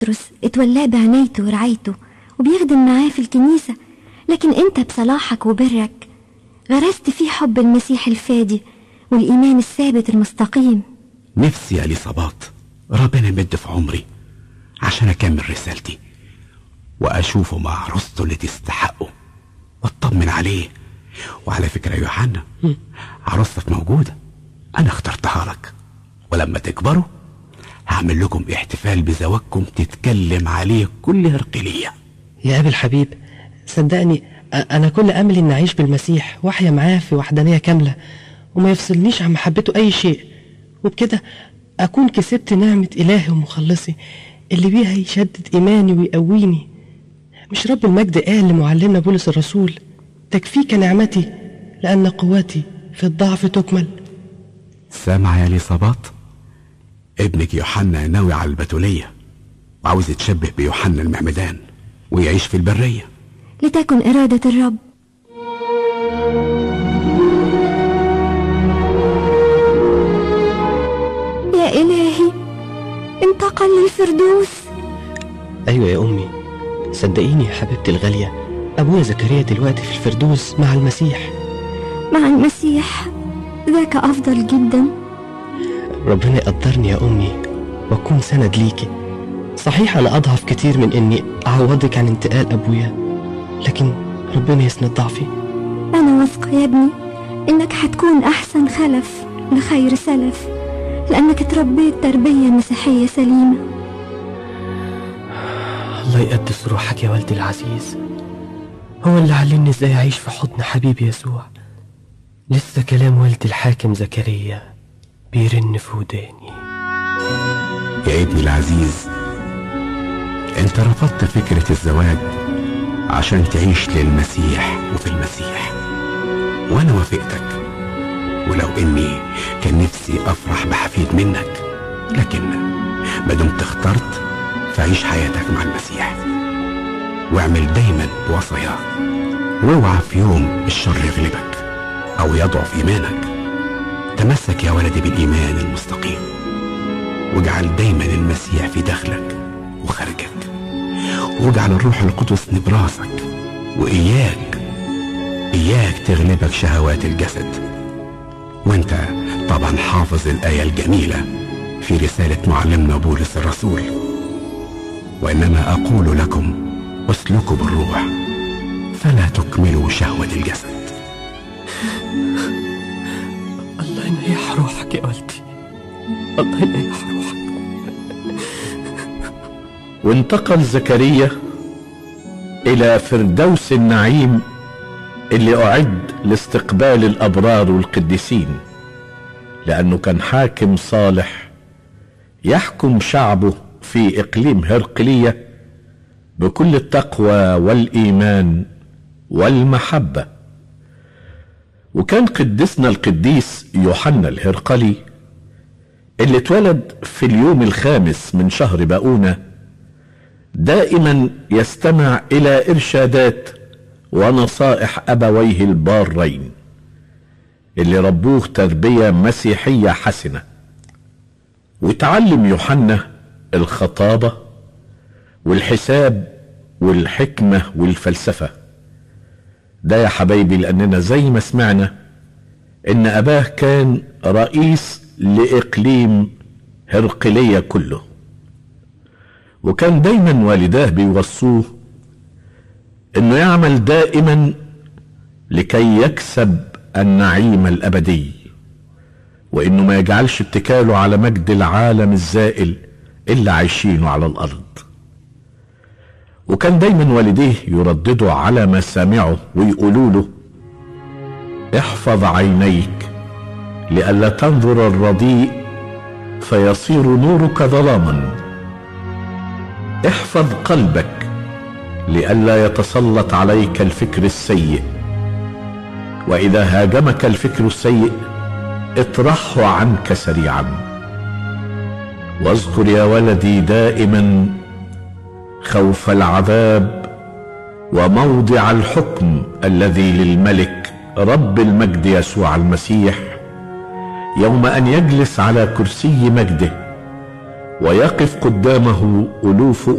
بطرس اتولاه بعنايته ورعايته وبيخدم معاه في الكنيسة لكن انت بصلاحك وبرك غرست فيه حب المسيح الفادي والإيمان الثابت المستقيم نفسي يا اليصابات ربنا يمد في عمري عشان أكمل رسالتي وأشوفه مع عروسته اللي تستحقه واطمن عليه وعلى فكرة يا يوحنا عروستك موجودة أنا اخترتها لك ولما تكبروا هعمل لكم احتفال بزواجكم تتكلم عليه كل هرقلية يا أبي الحبيب صدقني أ- أنا كل أملي إن أعيش بالمسيح وأحيا معاه في وحدانية كاملة وما يفصلنيش عن محبته أي شيء وبكده أكون كسبت نعمة إلهي ومخلصي اللي بيها يشدد إيماني ويقويني مش رب المجد قال لمعلمنا بولس الرسول تكفيك نعمتي لأن قوتي في الضعف تكمل سامع يا اليصابات ابنك يوحنا ناوي على البتولية وعاوز يتشبه بيوحنا المعمدان ويعيش في البرية لتكن إرادة الرب يا إلهي انتقل للفردوس أيوة يا أمي صدقيني يا حبيبتي الغالية أبويا زكريا دلوقتي في الفردوس مع المسيح مع المسيح ذاك أفضل جدا ربنا يقدرني يا أمي وأكون سند ليكي صحيح أنا أضعف كتير من إني أعوضك عن انتقال أبويا لكن ربنا يسند ضعفي أنا واثقة يا ابني إنك حتكون أحسن خلف لخير سلف لأنك اتربيت تربية مسيحية سليمة الله يقدس روحك يا والدي العزيز هو اللي علمني ازاي اعيش في حضن حبيبي يسوع لسه كلام والدي الحاكم زكريا بيرن في وداني يا ابني العزيز انت رفضت فكرة الزواج عشان تعيش للمسيح وفي المسيح وانا وافقتك ولو اني كان نفسي افرح بحفيد منك لكن ما دمت اخترت فعيش حياتك مع المسيح واعمل دايما بوصاياه واوعى في يوم الشر يغلبك او يضعف ايمانك تمسك يا ولدي بالايمان المستقيم واجعل دايما المسيح في داخلك وخارجك واجعل الروح القدس نبراسك واياك اياك تغلبك شهوات الجسد وانت طبعا حافظ الايه الجميله في رساله معلمنا بولس الرسول وانما اقول لكم اسلكوا بالروح فلا تكملوا شهوه الجسد الله ينيح روحك يا والدي الله ينيح روحك وانتقل زكريا إلى فردوس النعيم اللي أعد لاستقبال الأبرار والقديسين لأنه كان حاكم صالح يحكم شعبه في إقليم هرقلية بكل التقوى والإيمان والمحبة وكان قدسنا القديس يوحنا الهرقلي اللي اتولد في اليوم الخامس من شهر باؤونه دائما يستمع الى ارشادات ونصائح ابويه البارين اللي ربوه تربيه مسيحيه حسنه وتعلم يوحنا الخطابه والحساب والحكمه والفلسفه ده يا حبايبي لاننا زي ما سمعنا ان اباه كان رئيس لاقليم هرقليه كله وكان دايما والداه بيوصوه انه يعمل دائما لكي يكسب النعيم الابدي وانه ما يجعلش اتكاله على مجد العالم الزائل اللي عايشينه على الارض وكان دايما والديه يرددوا على مسامعه ويقولوا له احفظ عينيك لئلا تنظر الرديء فيصير نورك ظلاما احفظ قلبك لئلا يتسلط عليك الفكر السيء واذا هاجمك الفكر السيء اطرحه عنك سريعا واذكر يا ولدي دائما خوف العذاب وموضع الحكم الذي للملك رب المجد يسوع المسيح يوم ان يجلس على كرسي مجده ويقف قدامه الوف